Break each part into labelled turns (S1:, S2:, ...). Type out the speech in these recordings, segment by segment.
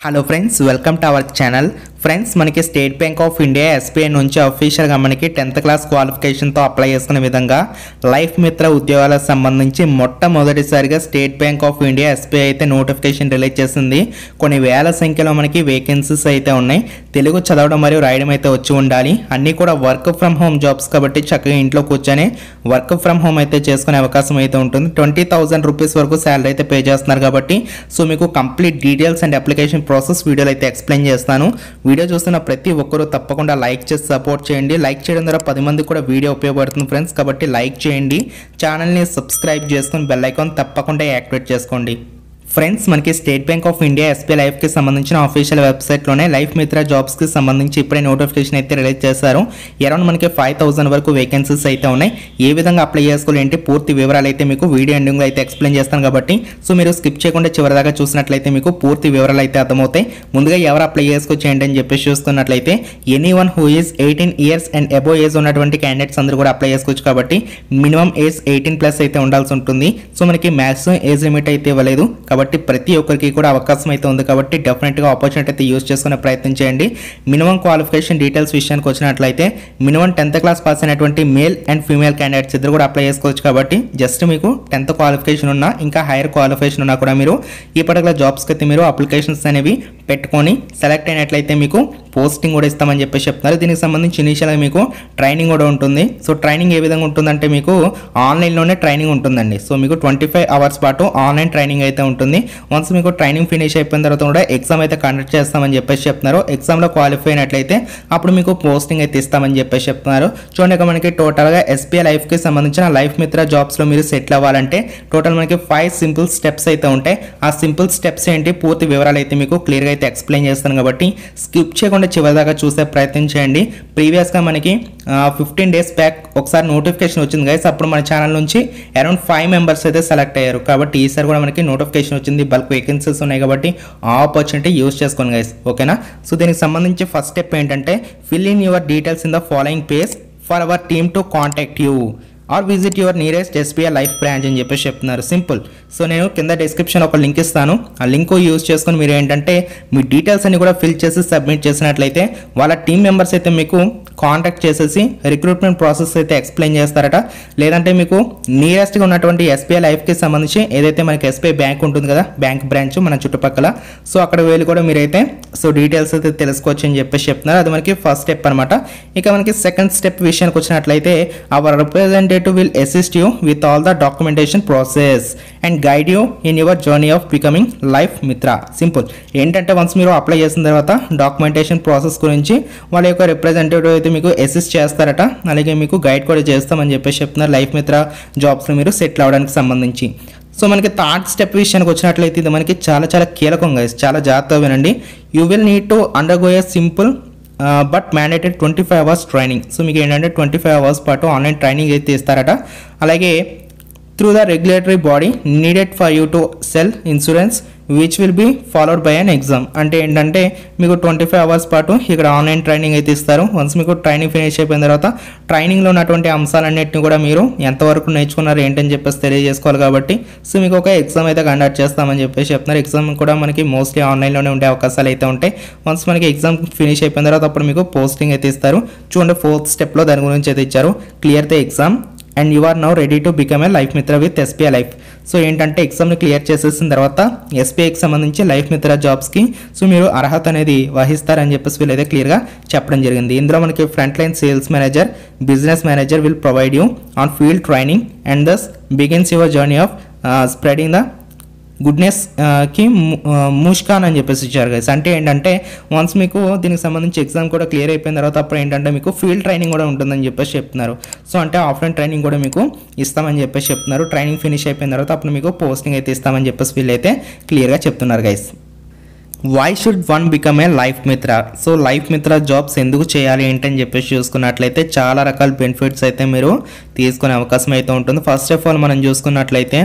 S1: hello friends welcome to our channel friends మనకి State Bank of India SBI నుంచి అఫీషియల్గా మనకి టెన్త్ క్లాస్ క్వాలిఫికేషన్తో అప్లై చేసుకునే విధంగా లైఫ్ మిత్ర ఉద్యోగాలకు సంబంధించి మొట్టమొదటిసారిగా State Bank of India SBI అయితే నోటిఫికేషన్ రిలీజ్ చేసింది కొన్ని వేల సంఖ్యలో మనకి వేకెన్సీస్ అయితే ఉన్నాయి తెలుగు చదవడం మరియు రాయడం అయితే వచ్చి ఉండాలి అన్నీ కూడా వర్క్ ఫ్రమ్ హోమ్ జాబ్స్ కాబట్టి చక్కగా ఇంట్లో కూర్చొని వర్క్ ఫ్రమ్ హోమ్ అయితే చేసుకునే అవకాశం అయితే ఉంటుంది ట్వంటీ థౌసండ్ రూపీస్ వరకు శాలరీ అయితే పే చేస్తున్నారు కాబట్టి సో మీకు complete details and application process వీడియోలో అయితే ఎక్స్ప్లెయిన్ చేస్తాను వీడియో చూస్తున్న ప్రతి ఒక్కరూ తప్పకుండా లైక్ చేసి సపోర్ట్ చేయండి లైక్ చేయడం ద్వారా పది మందికి కూడా వీడియో ఉపయోగపడుతుంది ఫ్రెండ్స్ కాబట్టి లైక్ చేయండి ఛానల్ని సబ్స్క్రైబ్ చేసుకుని బెల్ ఐకాన్ తప్పకుండా యాక్టివేట్ చేసుకోండి ఫ్రెండ్స్ మనకి State Bank of India SBI లైఫ్కి సంబంధించిన ఆఫీషియల్ వెబ్సైట్లోనే లైఫ్ మిత్ర జాబ్స్కి సంబంధించి ఇప్పుడే నోటిఫికేషన్ అయితే రిలీజ్ చేశారు అరౌండ్ మనకి ఫైవ్ థౌసండ్ వరకు వేకెన్సీస్ అయితే ఉన్నాయి ఏ విధంగా అప్లై చేసుకోవాలి ఏంటి పూర్తి వివరాలు అయితే మీకు వీడియో ఎండింగ్లో అయితే ఎక్స్ప్లెయిన్ చేస్తాను కాబట్టి సో మీరు స్కిప్ చేయకుండా చివరిదాకా చూసినట్లయితే మీకు పూర్తి వివరాలు అయితే అర్థమవుతాయి ముందుగా ఎవరు అప్లై చేసుకోవచ్చు ఏంటి అని చెప్పేసి చూస్తున్నట్లయితే any one who is eighteen years and above age ఉన్నటువంటి క్యాండిడేట్స్ అందరూ కూడా అప్లై చేసుకోవచ్చు కాబట్టి మినిమం ఏజ్ ఎయిటీన్ ప్లస్ అయితే ఉండాల్సి ఉంటుంది సో మనకి మ్యాక్సిమం ఏజ్ లిమిట్ అయితే ఇవ్వలేదు కాబట్టి ప్రతి ఒక్కరికి కూడా అవకాశం అయితే ఉంది కాబట్టి డెఫినెట్గా ఆపర్చునిటీ అయితే యూస్ చేసుకునే ప్రయత్నం చేయండి మినిమం క్వాలిఫికేషన్ డీటెయిల్స్ విషయానికి వచ్చినట్లయితే మినిమం టెన్త్ క్లాస్ పాస్ అయినటువంటి మేల్ అండ్ ఫీమేల్ క్యాండిడేట్స్ ఇద్దరు కూడా అప్లై చేసుకోవచ్చు కాబట్టి జస్ట్ మీకు టెన్త్ క్వాలిఫికేషన్ ఉన్నా ఇంకా హైయర్ క్వాలిఫికేషన్ ఉన్నా కూడా మీరు ఈ పర్టికులర్ జాబ్స్కి అయితే మీరు అప్లికేషన్స్ అనేవి పెట్టుకొని సెలెక్ట్ అయినట్లయితే మీకు పోస్టింగ్ కూడా ఇస్తామని చెప్పేసి చెప్తున్నారు దీనికి సంబంధించి ఇనీషియల్గా మీకు ట్రైనింగ్ కూడా ఉంటుంది సో ట్రైనింగ్ ఏ విధంగా ఉంటుందంటే మీకు ఆన్లైన్లోనే ట్రైనింగ్ ఉంటుందండి సో మీకు ట్వంటీ ఫైవ్ అవర్స్ పాటు ఆన్లైన్ ట్రైనింగ్ అయితే ఉంటుంది వన్స్ మీకు ట్రైనింగ్ ఫినిష్ అయిపోయిన తర్వాత కూడా ఎగ్జామ్ అయితే కండక్ట్ చేస్తామని చెప్పేసి చెప్తున్నారు ఎగ్జామ్లో క్వాలిఫై అయినట్లయితే అప్పుడు మీకు పోస్టింగ్ అయితే ఇస్తామని చెప్పేసి చెప్తున్నారు చూడండి ఇక మనకి టోటల్గా ఎస్బీఐ లైఫ్కి సంబంధించిన లైఫ్ మిత్ర జాబ్స్లో మీరు సెటిల్ అవ్వాలంటే టోటల్ మనకి ఫైవ్ సింపుల్ స్టెప్స్ అయితే ఉంటాయి ఆ సింపుల్ స్టెప్స్ ఏంటి పూర్తి వివరాలు అయితే మీకు క్లియర్గా అయితే ఎక్స్ప్లెయిన్ చేస్తాను కాబట్టి స్కిప్ చేయకుండా చివరిదాకా చూసే ప్రయత్నం చేయండి ప్రీవియస్గా మనకి ఫిఫ్టీన్ డేస్ బ్యాక్ ఒకసారి నోటిఫికేషన్ వచ్చింది గైస్ అప్పుడు మన ఛానల్ నుంచి అరౌండ్ ఫైవ్ మెంబర్స్ అయితే సెలెక్ట్ అయ్యారు కాబట్టి ఈసారి కూడా మనకి నోటిఫికేషన్ వచ్చింది బల్క్ వేకెన్సీస్ ఉన్నాయి కాబట్టి ఆ ఆపర్చునిటీ యూస్ చేసుకోండి గైస్ ఓకేనా సో దీనికి సంబంధించి ఫస్ట్ స్టెప్ ఏంటంటే fill in your details in the following page for our team to contact you or visit your nearest SBI life branch అని చెప్పేసి చెప్తున్నారు సింపుల్ సో నేను కింద డిస్క్రిప్షన్ ఒక లింక్ ఇస్తాను ఆ లింక్ యూజ్ చేసుకొని మీరు ఏంటంటే మీ డీటెయిల్స్ అన్ని కూడా ఫిల్ చేసి సబ్మిట్ చేసినట్లయితే వాళ్ళ టీం మెంబర్స్ అయితే మీకు కాంటాక్ట్ చేసేసి రిక్రూట్మెంట్ ప్రాసెస్ అయితే ఎక్స్ప్లెయిన్ చేస్తారట లేదంటే మీకు నియరెస్ట్గా ఉన్నటువంటి ఎస్బీఐ లైఫ్కి సంబంధించి ఏదైతే మనకి ఎస్బీఐ బ్యాంక్ ఉంటుంది కదా బ్యాంక్ బ్రాంచ్ మన చుట్టుపక్కల సో అక్కడ వెళ్ళి కూడా మీరైతే సో డీటెయిల్స్ అయితే తెలుసుకోవచ్చు అని చెప్పేసి చెప్తున్నారు అది మనకి ఫస్ట్ స్టెప్ అనమాట ఇక మనకి సెకండ్ స్టెప్ విషయానికి వచ్చినట్లయితే our representative will assist you with all the documentation process and guide you in your journey of becoming life Mitra simple ఏంటంటే వన్స్ మీరు అప్లై చేసిన తర్వాత డాక్యుమెంటేషన్ ప్రాసెస్ గురించి వాళ్ళ యొక్క రిప్రజెంటేటివ్ అయితే మీకు అసిస్ట్ చేస్తారట అలాగే మీకు గైడ్ కూడా చేస్తామని చెప్పేసి చెప్తున్నారు లైఫ్ మిత్ర జాబ్స్లో మీరు సెటిల్ అవ్వడానికి సంబంధించి సో మనకి థర్డ్ స్టెప్ విషయానికి వచ్చినట్లయితే ఇది మనకి చాలా చాలా కీలకం గైస్ చాలా జాగ్రత్తగా వినండి you will need to undergo a simple but mandated twenty five hours training so మీకు ఏంటంటే ట్వంటీ ఫైవ్ అవర్స్ పాటు ఆన్లైన్ ట్రైనింగ్ అయితే ఇస్తారట అలాగే through the regulatory body needed for you to sell insurance which will be followed by an exam అంటే ఏంటంటే మీకు twenty five hours పాటు ఇక్కడ ఆన్లైన్ ట్రైనింగ్ అయితే ఇస్తారు వన్స్ మీకు ట్రైనింగ్ ఫినిష్ అయిపోయిన తర్వాత ట్రైనింగ్లో ఉన్నటువంటి అంశాలన్నింటినీ కూడా మీరు ఎంతవరకు నేర్చుకున్నారు ఏంటని చెప్పేసి తెలియజేసుకోవాలి కాబట్టి సో మీకు ఒక ఎగ్జామ్ అయితే కండక్ట్ చేస్తామని చెప్పేసి చెప్తున్నారు ఎగ్జామ్ కూడా మనకి మోస్ట్లీ ఆన్లైన్లోనే ఉండే అవకాశాలు అయితే ఉంటాయి వన్స్ మనకి ఎగ్జామ్ ఫినిష్ అయిపోయిన తర్వాత అప్పుడు మీకు పోస్టింగ్ అయితే ఇస్తారు చూడండి ఫోర్త్ స్టెప్లో దాని గురించి అయితే ఇచ్చారు clear the exam and you are now ready to become a life Mitra with SBI life so ఏంటంటే ఎగ్జామ్ని క్లియర్ చేసేసిన తర్వాత ఎస్బీఐకి సంబంధించి లైఫ్ మిత్ర జాబ్స్కి సో మీరు అర్హత అనేది వహిస్తారని చెప్పేసి వీళ్ళైతే క్లియర్గా చెప్పడం జరిగింది ఇందులో మనకి front line sales manager business manager will provide you on field training and thus begins your journey of spreading the goodness కి ముష్కాన్ అని చెప్పేసి ఇచ్చారు గైస్ అంటే ఏంటంటే వన్స్ మీకు దీనికి సంబంధించి ఎగ్జామ్ కూడా క్లియర్ అయిపోయిన తర్వాత అప్పుడు ఏంటంటే మీకు ఫీల్డ్ ట్రైనింగ్ కూడా ఉంటుందని చెప్పేసి చెప్తున్నారు సో అంటే ఆఫ్లైన్ ట్రైనింగ్ కూడా మీకు ఇస్తామని చెప్పేసి చెప్తున్నారు ట్రైనింగ్ ఫినిష్ అయిపోయిన తర్వాత అప్పుడు మీకు పోస్టింగ్ అయితే ఇస్తామని చెప్పేసి వీళ్ళైతే క్లియర్గా చెప్తున్నారు guys why should one become a life Mitra so life Mitra jobs ఎందుకు చేయాలి ఏంటని చెప్పేసి చూసుకున్నట్లయితే చాలా రకాల బెనిఫిట్స్ అయితే మీరు తీసుకునే అవకాశం అయితే ఉంటుంది ఫస్ట్ ఆఫ్ ఆల్ మనం చూసుకున్నట్లయితే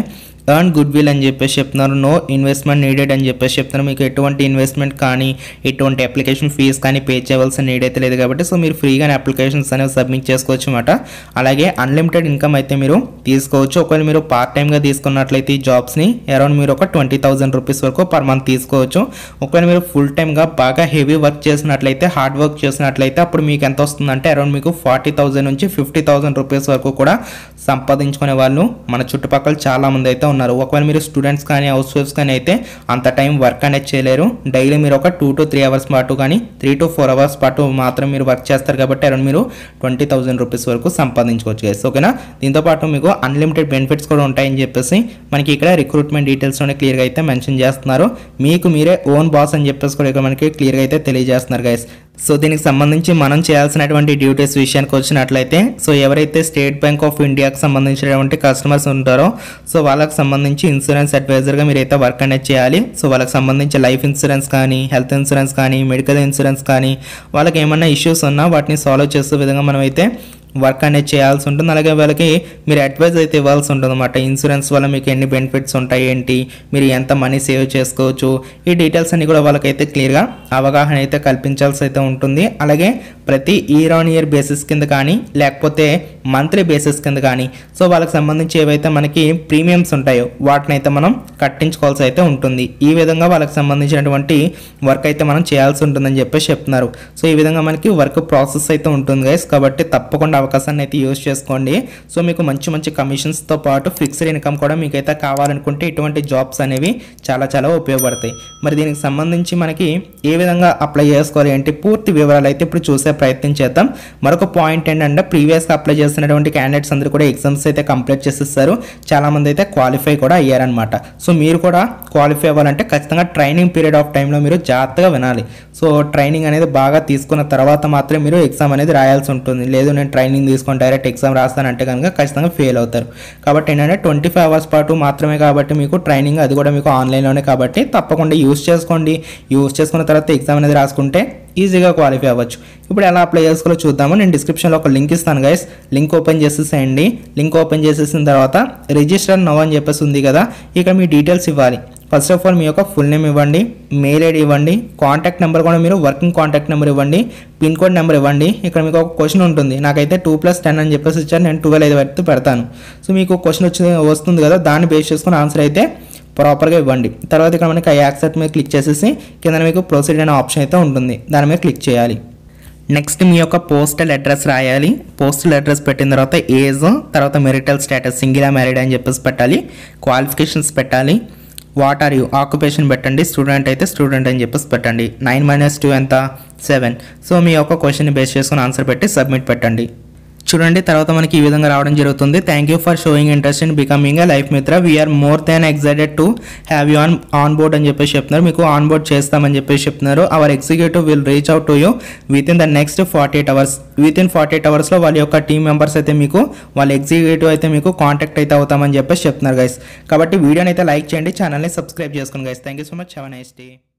S1: ఎర్న్ గుడ్ విల్ అని చెప్పేసి చెప్తున్నారు నో ఇన్వెస్ట్మెంట్ నీడెడ్ అని చెప్పేసి చెప్తున్నారు మీకు ఎటువంటి ఇన్వెస్ట్మెంట్ కానీ ఎటువంటి అప్లికేషన్ ఫీజ్ కానీ పే చేయవలసిన నీడ్ అయితే లేదు కాబట్టి సో మీరు ఫ్రీగానే అప్లికేషన్స్ అనేవి సబ్మిట్ చేసుకోవచ్చు అనమాట అలాగే అన్లిమిటెడ్ ఇన్కమ్ అయితే మీరు తీసుకోవచ్చు ఒకవేళ మీరు పార్ట్ టైంగా తీసుకున్నట్లయితే ఈ జాబ్స్ని అరౌండ్ మీరు ఒక ట్వంటీ థౌసండ్ రూపీస్ వరకు పర్ మంత్ తీసుకోవచ్చు ఒకవేళ మీరు ఫుల్ టైమ్గా బాగా హెవీ వర్క్ చేసినట్లయితే హార్డ్ వర్క్ చేసినట్లయితే అప్పుడు మీకు ఎంత వస్తుందంటే అరౌండ్ మీకు ఫార్టీ థౌసండ్ నుంచి ఫిఫ్టీ థౌసండ్ రూపీస్ వరకు కూడా సంపాదించుకునే వాళ్ళు మన చుట్టుపక్కల చాలా మంది అయితే ఉన్నారు ఒకవేళ మీరు స్టూడెంట్స్ కానీ హౌస్ వైఫ్స్ కానీ అయితే అంత టైం వర్క్ అనేది చేయలేరు డైలీ మీరు ఒక టూ టు త్రీ అవర్స్ పాటు కానీ త్రీ టు ఫోర్ అవర్స్ పాటు మాత్రం మీరు వర్క్ చేస్తారు కాబట్టి అరౌండ్ మీరు ట్వంటీ థౌసండ్ రూపీస్ వరకు సంపాదించుకోవచ్చు గైస్ ఓకేనా దీంతో పాటు మీకు అన్లిమిటెడ్ బెనిఫిట్స్ కూడా ఉంటాయని చెప్పేసి మనకి ఇక్కడ రిక్రూట్మెంట్ డీటెయిల్స్లోనే క్లియర్గా అయితే మెన్షన్ చేస్తున్నారు మీకు మీరే ఓన్ బాస్ అని చెప్పేసి కూడా ఇక్కడ మనకి క్లియర్గా అయితే తెలియజేస్తున్నారు గైస్ సో దీనికి సంబంధించి మనం చేయాల్సినటువంటి డ్యూటీస్ విషయానికి వచ్చినట్లయితే సో ఎవరైతే స్టేట్ బ్యాంక్ ఆఫ్ ఇండియాకి సంబంధించినటువంటి కస్టమర్స్ ఉంటారో సో వాళ్ళకి సంబంధించి ఇన్సూరెన్స్ అడ్వైజర్గా మీరైతే వర్క్ అనేది చేయాలి సో వాళ్ళకి సంబంధించి లైఫ్ ఇన్సూరెన్స్ కానీ హెల్త్ ఇన్సూరెన్స్ కానీ మెడికల్ ఇన్సూరెన్స్ కానీ వాళ్ళకి ఏమన్నా ఇష్యూస్ ఉన్నా వాటిని సాల్వ్ చేసే విధంగా మనం అయితే వర్క్ అనేది చేయాల్సి ఉంటుంది అలాగే వాళ్ళకి మీరు అడ్వైజ్ అయితే ఇవ్వాల్సి ఉంటుంది అనమాట ఇన్సూరెన్స్ వల్ల మీకు ఎన్ని బెనిఫిట్స్ ఉంటాయి ఏంటి మీరు ఎంత మనీ సేవ్ చేసుకోవచ్చు ఈ డీటెయిల్స్ అన్ని కూడా వాళ్ళకైతే క్లియర్గా అవగాహన అయితే కల్పించాల్సి అయితే ఉంటుంది అలాగే ప్రతి ఇయర్ ఆన్ ఇయర్ బేసిస్ కింద కానీ లేకపోతే మంత్లీ బేసిస్ కింద కానీ సో వాళ్ళకి సంబంధించి ఏవైతే మనకి ప్రీమియమ్స్ ఉంటాయో వాటిని అయితే మనం కట్టించుకోవాల్సి అయితే ఉంటుంది ఈ విధంగా వాళ్ళకి సంబంధించినటువంటి వర్క్ అయితే మనం చేయాల్సి ఉంటుందని చెప్పేసి చెప్తున్నారు సో ఈ విధంగా మనకి వర్క్ ప్రాసెస్ అయితే ఉంటుంది గైస్ కాబట్టి తప్పకుండా అవకాశాన్ని అయితే యూజ్ చేసుకోండి సో మీకు మంచి మంచి కమిషన్స్తో పాటు ఫిక్స్డ్ ఇన్కమ్ కూడా మీకైతే కావాలనుకుంటే ఇటువంటి జాబ్స్ అనేవి చాలా చాలా ఉపయోగపడతాయి మరి దీనికి సంబంధించి మనకి ఏ విధంగా అప్లై చేసుకోవాలి ఏంటి పూర్తి వివరాలు అయితే ఇప్పుడు చూసే ప్రయత్నం చేద్దాం మరొక పాయింట్ ఏంటంటే ప్రీవియస్గా అప్లై చేస్తున్నటువంటి క్యాండిడేట్స్ అందరూ కూడా ఎగ్జామ్స్ అయితే కంప్లీట్ చేసేస్తారు చాలామంది అయితే క్వాలిఫై కూడా అయ్యారనమాట సో మీరు కూడా క్వాలిఫై అవ్వాలంటే ఖచ్చితంగా ట్రైనింగ్ పీరియడ్ ఆఫ్ టైంలో మీరు జాగ్రత్తగా వినాలి సో ట్రైనింగ్ అనేది బాగా తీసుకున్న తర్వాత మాత్రమే మీరు ఎగ్జామ్ అనేది రాయాల్సి ఉంటుంది లేదు నేను ట్రైనింగ్ తీసుకొని డైరెక్ట్ ఎగ్జామ్ రాస్తానంటే కనుక ఖచ్చితంగా ఫెయిల్ అవుతారు కాబట్టి ఏంటంటే ట్వంటీ ఫైవ్ అవర్స్ పాటు మాత్రమే కాబట్టి మీకు ట్రైనింగ్ అది కూడా మీకు ఆన్లైన్లోనే కాబట్టి తప్పకుండా యూస్ చేసుకోండి యూస్ చేసుకున్న తర్వాత ఎగ్జామ్ అనేది రాసుకుంటే ఈజీగా క్వాలిఫై అవ్వచ్చు ఇప్పుడు ఎలా అప్లై చేసుకోవాలో చూద్దాము నేను డిస్క్రిప్షన్లో ఒక లింక్ ఇస్తాను గైస్ లింక్ ఓపెన్ చేసేసేయండి లింక్ ఓపెన్ చేసేసిన తర్వాత రిజిస్టర్ నవ్ అని చెప్పేసి ఉంది కదా ఇక్కడ మీ డీటెయిల్స్ ఇవ్వాలి ఫస్ట్ ఆఫ్ ఆల్ మీ యొక్క ఫుల్ నేమ్ ఇవ్వండి మెయిల్ ఐడి ఇవ్వండి కాంటాక్ట్ నెంబర్ కూడా మీరు వర్కింగ్ కాంటాక్ట్ నెంబర్ ఇవ్వండి పిన్ కోడ్ నెంబర్ ఇవ్వండి ఇక్కడ మీకు ఒక క్వశ్చన్ ఉంటుంది నాకైతే టూ ప్లస్ టెన్ అని చెప్పేసి ఇచ్చారు నేను ట్వెల్వ్ ఐదు పెడితే పెడతాను సో మీకు క్వశ్చన్ వచ్చి వస్తుంది కదా దాన్ని బేస్ చేసుకుని ఆన్సర్ అయితే ప్రాపర్గా ఇవ్వండి తర్వాత ఇక్కడ మనకి ఐ యాక్సెప్ట్ మీద క్లిక్ చేసేసి కింద మీకు ప్రొసీడ్ అనే ఆప్షన్ అయితే ఉంటుంది దాని మీద క్లిక్ చేయాలి నెక్స్ట్ మీ యొక్క పోస్టల్ అడ్రస్ రాయాలి పోస్టల్ అడ్రస్ పెట్టిన తర్వాత ఏజ్ తర్వాత మెరిటల్ స్టేటస్ సింగిలా మ్యారీడ్ అని చెప్పేసి పెట్టాలి క్వాలిఫికేషన్స్ పెట్టాలి వాట్ ఆర్ యూ ఆక్యుపేషన్ పెట్టండి స్టూడెంట్ అయితే స్టూడెంట్ అని చెప్పేసి పెట్టండి నైన్ మైనస్ టూ ఎంత సెవెన్ సో మీ యొక్క క్వశ్చన్ బేస్ చేసుకుని ఆన్సర్ పెట్టి సబ్మిట్ పెట్టండి చూడండి తర్వాత మనకి ఈ విధంగా రావడం జరుగుతుంది thank you for showing interest in becoming a life Mitra we're more than excited to have you on on board అని చెప్పేసి చెప్తున్నారు మీకు ఆన్ బోర్డ్ చేస్తామని చెప్పేసి చెప్తున్నారు our executive will reach out to you within the next forty eight hours within forty eight అవర్స్లో వాళ్ళ యొక్క టీం మెంబర్స్ అయితే మీకు వాళ్ళ ఎగ్జిక్యూటివ్ అయితే మీకు కాంటాక్ట్ అయితే అవుతామని చెప్పేసి చెప్తున్నారు గైస్ కాబట్టి వీడియోని అయితే లైక్ చేయండి ఛానల్ని సబ్స్క్రైబ్ చేసుకోండి guys thank you so much have nice day